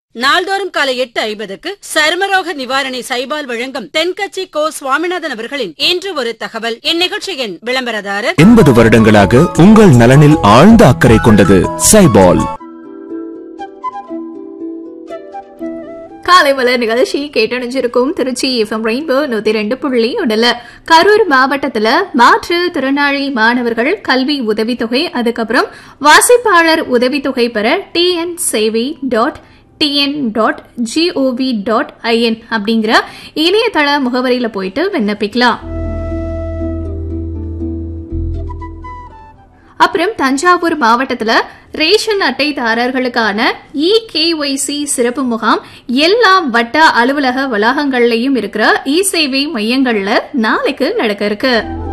நாள்தோறும் காலை எட்டு ஐம்பதுக்கு சருமரோக நிவாரணி சைபால் வழங்கும் தென்கட்சி கோ சுவாமிநாதன் அவர்களின் இன்று ஒரு தகவல் இந்நிகழ்ச்சியின் விளம்பரதாரர் எண்பது வருடங்களாக உங்கள் நலனில் ஆழ்ந்த அக்கறை கொண்டது சைபால் காலை மலர் நிகழ்ச்சி கேட்டணிஞ்சிருக்கும் திருச்சி எஃப்எம் ரெயின்போ நூத்தி ரெண்டு புள்ளி ஒண்ணுல கரூர் மாவட்டத்துல மாற்று திறனாளி மாணவர்கள் கல்வி உதவித்தொகை அதுக்கப்புறம் வாசிப்பாளர் உதவித்தொகை பெற டிஎன் சேவை dot TN dot GOV dot IN அப்படிங்கிற இணையதள முகவரியில போயிட்டு விண்ணப்பிக்கலாம் அப்புறம் தஞ்சாவூர் மாவட்டத்துல ரேஷன் அட்டைதாரர்களுக்கான இ கேஒய்சி சிறப்பு முகாம் எல்லா வட்ட அலுவலக வளாகங்கள்லயும் இருக்கிற இ சேவை மையங்கள்ல நாளைக்கு நடக்க இருக்கு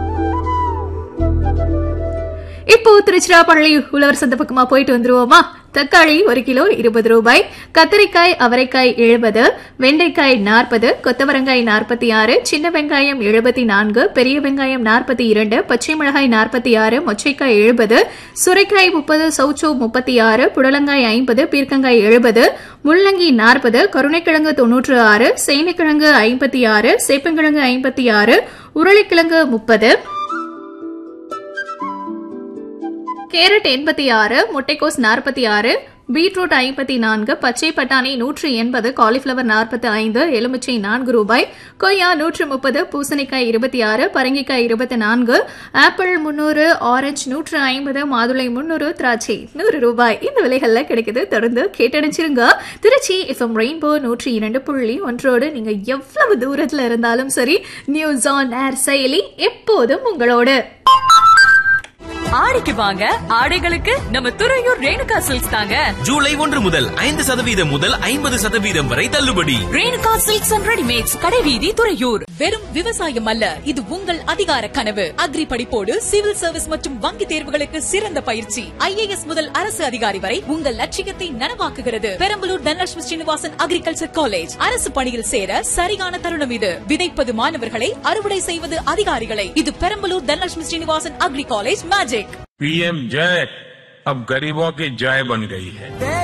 இப்போ திருச்சிராப்பள்ளி உழவர் சந்தை பக்கமா போயிட்டு வந்துருவோமா தக்காளி ஒரு கிலோ இருபது ரூபாய் கத்திரிக்காய் அவரைக்காய் எழுபது வெண்டைக்காய் நாற்பது கொத்தவரங்காய் நாற்பத்தி ஆறு சின்ன வெங்காயம் எழுபத்தி நான்கு பெரிய வெங்காயம் நாற்பத்தி இரண்டு பச்சை மிளகாய் நாற்பத்தி ஆறு மொச்சைக்காய் எழுபது சுரைக்காய் முப்பது சௌச்சோ முப்பத்தி ஆறு புடலங்காய் ஐம்பது பீர்க்கங்காய் எழுபது முள்ளங்கி நாற்பது கருணைக்கிழங்கு தொன்னூற்று ஆறு சேனைக்கிழங்கு ஐம்பத்தி ஆறு சேப்பங்கிழங்கு ஐம்பத்தி ஆறு உருளைக்கிழங்கு முப்பது கேரட் எண்பத்தி ஆறு முட்டைக்கோஸ் நாற்பத்தி ஆறு பீட்ரூட் ஐம்பத்தி நான்கு பச்சை பட்டாணி நூற்று எண்பது காலிஃபிளவர் நாற்பத்தி ஐந்து எலுமிச்சை நான்கு ரூபாய் கொய்யா நூற்று முப்பது பூசணிக்காய் இருபத்தி ஆறு பரங்கிக்காய் இருபத்தி நான்கு ஆப்பிள் முன்னூறு ஆரஞ்சு நூற்று ஐம்பது மாதுளை முன்னூறு திராட்சை நூறு ரூபாய் இந்த விலைகள்ல கிடைக்குது தொடர்ந்து கேட்டணிச்சிருங்க திருச்சி எஃப்எம் ரெயின்போ நூற்றி இரண்டு புள்ளி ஒன்றோடு நீங்க எவ்வளவு தூரத்துல இருந்தாலும் சரி நியூஸ் ஆன் ஏர் செயலி எப்போதும் உங்களோடு ஆடிக்கு வாங்க ஆடைகளுக்கு நம்ம துறையூர் ரேணுகா சில்க்ஸ் தாங்க ஜூலை ஒன்று முதல் ஐந்து சதவீதம் முதல் ஐம்பது சதவீதம் வரை தள்ளுபடி ரேணுகா சில்க்ஸ் அண்ட் ரெடிமேட்ஸ் கடைவீதி துறையூர் வெறும் விவசாயம் அல்ல இது உங்கள் அதிகார கனவு அக்ரி படிப்போடு சிவில் சர்வீஸ் மற்றும் வங்கி தேர்வுகளுக்கு சிறந்த பயிற்சி ஐஏஎஸ் முதல் அரசு அதிகாரி வரை உங்கள் லட்சியத்தை நனவாக்குகிறது பெரம்பலூர் தனலட்சுமி ஸ்ரீனிவாசன் அக்ரிகல்ச்சர் காலேஜ் அரசு பணியில் சேர சரியான தருணம் இது விதைப்பது மாணவர்களை அறுவடை செய்வது அதிகாரிகளை இது Perambalur Dhanalakshmi Srinivasan agri college magic PM जय अब गरीबों की जय बन गई है